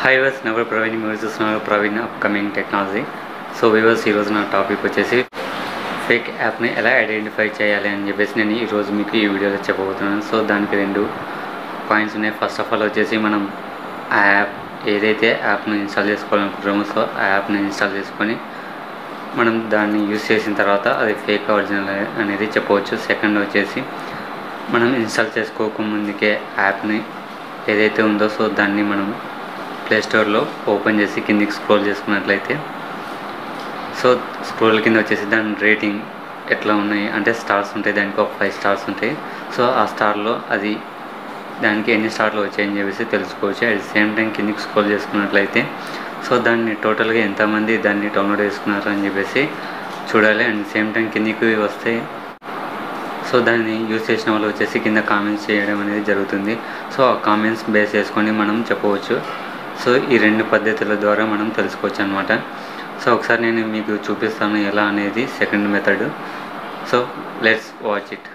high verse never Praveen మీరు చూస్తున్నారు Praveen upcoming technology so viewers ఈరోజు నా టాపిక్ వచ్చేసి ఫేక్ యాప్ని ఎలా ఐడెంటిఫై చేయాలి అని చెప్పేసి నేను ఈరోజు మీకు ఈ వీడియోలో చెప్పబోతున్నాను సో దానికి రెండు పాయింట్స్ ఉన్నాయి ఫస్ట్ ఆఫ్ ఆల్ వచ్చేసి మనం ఆ యాప్ ఏదైతే యాప్ను ఇన్స్టాల్ చేసుకోవాలనుకుంటున్నామో సో ఆ యాప్ని ఇన్స్టాల్ చేసుకొని మనం దాన్ని యూస్ చేసిన తర్వాత అది ఫేక్ ఒరిజినల్ అనేది చెప్పవచ్చు సెకండ్ వచ్చేసి మనం ఇన్స్టాల్ చేసుకోకముందుకే యాప్ని ఏదైతే ఉందో సో దాన్ని మనం ప్లే స్టోర్లో ఓపెన్ చేసి కిందికి స్క్రోల్ చేసుకున్నట్లయితే సో స్క్రోల్ కింద వచ్చేసి దాని రేటింగ్ ఎట్లా ఉన్నాయి అంటే స్టార్స్ ఉంటాయి దానికి ఒక ఫైవ్ స్టార్స్ ఉంటాయి సో ఆ స్టార్లో అది దానికి ఎన్ని స్టార్లు వచ్చాయని చెప్పేసి తెలుసుకోవచ్చు అట్ ది సేమ్ టైం కిందికి స్క్రోల్ చేసుకున్నట్లయితే సో దాన్ని టోటల్గా ఎంతమంది దాన్ని డౌన్లోడ్ చేసుకున్నారు అని చెప్పేసి చూడాలి అండ్ సేమ్ టైం కిందికి వస్తే సో దాన్ని యూస్ చేసిన వాళ్ళు వచ్చేసి కింద కామెంట్స్ చేయడం అనేది జరుగుతుంది సో ఆ కామెంట్స్ బేస్ చేసుకొని మనం చెప్పవచ్చు సో ఈ రెండు పద్ధతుల ద్వారా మనం తెలుసుకోవచ్చు అనమాట సో ఒకసారి నేను మీకు చూపిస్తాను ఎలా అనేది second method so let's watch it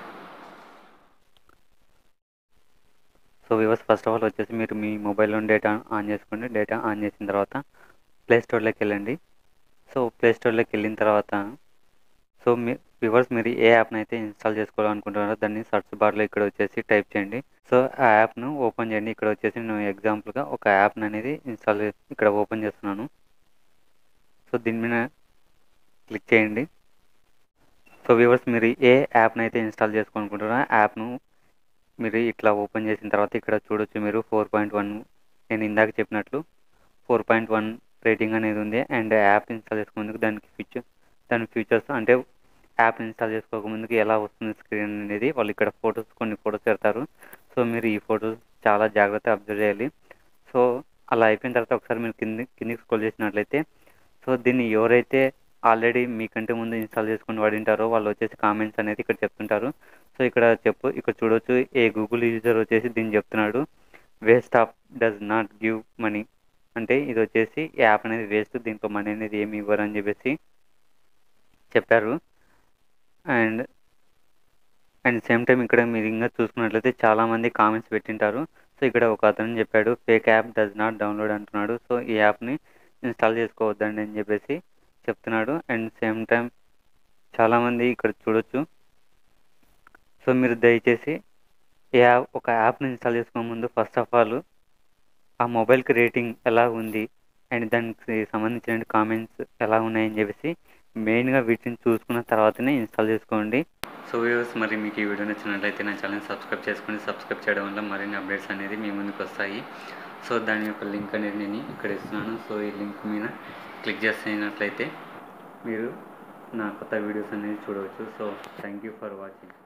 so viewers first of all వచ్చేసి మీరు మీ మొబైల్లో డేటా ఆన్ చేసుకోండి డేటా ఆన్ చేసిన తర్వాత ప్లే స్టోర్లోకి వెళ్ళండి సో ప్లే స్టోర్లోకి వెళ్ళిన తర్వాత సో మీ వివర్స్ మీరు ఏ యాప్ని అయితే ఇన్స్టాల్ చేసుకోవాలనుకుంటున్నారో దాన్ని సర్చ్ బార్లో ఇక్కడ వచ్చేసి టైప్ చేయండి సో ఆ యాప్ను ఓపెన్ చేయండి ఇక్కడ వచ్చేసి నేను ఎగ్జాంపుల్గా ఒక యాప్ని అనేది ఇన్స్టాల్ ఇక్కడ ఓపెన్ చేస్తున్నాను సో దీని మీద క్లిక్ చేయండి సో వివర్స్ మీరు ఏ యాప్ని అయితే ఇన్స్టాల్ చేసుకోవాలనుకుంటున్నారో ఆ యాప్ను మీరు ఇట్లా ఓపెన్ చేసిన తర్వాత ఇక్కడ చూడొచ్చు మీరు ఫోర్ పాయింట్ వన్ నేను ఇందాక చెప్పినట్లు ఫోర్ పాయింట్ వన్ రేటింగ్ అనేది ఉంది అండ్ యాప్ ఇన్స్టాల్ చేసుకునేందుకు దానికి ఫీచర్ దాని ఫీచర్స్ అంటే యాప్ ఇన్స్టాల్ చేసుకోకముందుకు ఎలా వస్తుంది స్క్రీన్ అనేది వాళ్ళు ఇక్కడ ఫొటోస్ కొన్ని ఫొటోస్ పెడతారు సో మీరు ఈ ఫొటోస్ చాలా జాగ్రత్తగా అబ్జర్వ్ చేయాలి సో అలా అయిపోయిన తర్వాత ఒకసారి మీరు కింది కిందికి స్క్రోల్ చేసినట్లయితే సో దీన్ని ఎవరైతే ఆల్రెడీ మీకంటే ముందు ఇన్స్టాల్ చేసుకుని వాడింటారో వాళ్ళు వచ్చేసి కామెంట్స్ అనేది ఇక్కడ చెప్తుంటారు సో ఇక్కడ చెప్పు ఇక్కడ చూడొచ్చు ఏ గూగుల్ యూజర్ వచ్చేసి దీన్ని చెప్తున్నాడు waste of does not give money అంటే ఇది వచ్చేసి యాప్ అనేది వేస్ట్ దీంట్లో మనీ అనేది ఏమి ఇవ్వరు అని చెప్పేసి చెప్పారు అండ్ అండ్ సేమ్ టైం ఇక్కడ మీరు ఇంకా చూసుకున్నట్లయితే చాలామంది కామెంట్స్ పెట్టింటారు సో ఇక్కడ ఒక అతను చెప్పాడు fake app does not download అంటున్నాడు సో ఈ యాప్ని ఇన్స్టాల్ చేసుకోవద్దండి అని చెప్పేసి చెప్తున్నాడు అండ్ సేమ్ టైం చాలామంది ఇక్కడ చూడొచ్చు సో మీరు దయచేసి ఈ యాప్ ఒక యాప్ని ఇన్స్టాల్ చేసుకునే ముందు ఫస్ట్ ఆఫ్ ఆల్ ఆ మొబైల్కి రేటింగ్ ఎలా ఉంది అండ్ దానికి సంబంధించిన కామెంట్స్ ఎలా ఉన్నాయని చెప్పేసి మెయిన్గా వీటిని చూసుకున్న తర్వాతనే ఇన్స్టాల్ చేసుకోండి సో వ్యూవర్స్ మరి మీకు ఈ వీడియో నచ్చినట్లయితే నా ఛానల్ సబ్స్క్రైబ్ చేసుకొని సబ్స్క్రైబ్ చేయడం వల్ల మరిన్ని అప్డేట్స్ అనేది మీ ముందుకు వస్తాయి సో దాని యొక్క లింక్ అనేది నేను ఇక్కడ ఇస్తున్నాను సో ఈ లింక్ మీద క్లిక్ చేసినట్లయితే మీరు నా కొత్త వీడియోస్ అనేది చూడవచ్చు so thank you for watching